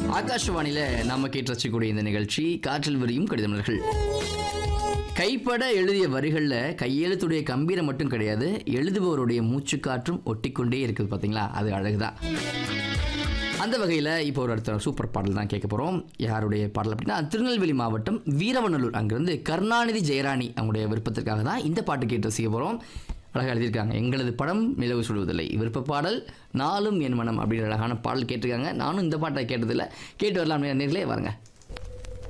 ஆகாஷவாணியில நாம கேட்டு ரசிக்கக்கூடிய இந்த நிகழ்ச்சி காற்றில் விரியும் கடிதமலர்கள் கைப்பட எழுதிய வரிகள்ல கையெழுத்துடைய கம்பீரம் மட்டும் கிடையாது எழுதுபவருடைய மூச்சுக்காற்றும் ஒட்டிக்கொண்டே இருக்குது பாத்தீங்களா அது அழகுதான் அந்த வகையில் இப்போ ஒரு அடுத்த சூப்பர் பாடல் தான் கேட்க போகிறோம் யாருடைய பாடல் அப்படின்னா திருநெல்வேலி மாவட்டம் வீரவநல்லூர் அங்கிருந்து கருணாநிதி ஜெயராணி அவங்களுடைய விருப்பத்திற்காக தான் இந்த பாட்டு கேட்டு ரசிக்க போகிறோம் அழகாக எழுதியிருக்காங்க எங்களது படம் நிலவு சுடுவதில்லை விருப்ப பாடல் நாளும் என் மனம் அப்படிங்கிற அழகான பாடல் கேட்டிருக்காங்க நானும் இந்த பாட்டை கேட்டதில்லை கேட்டு வரலாம் நேர்களே வாருங்க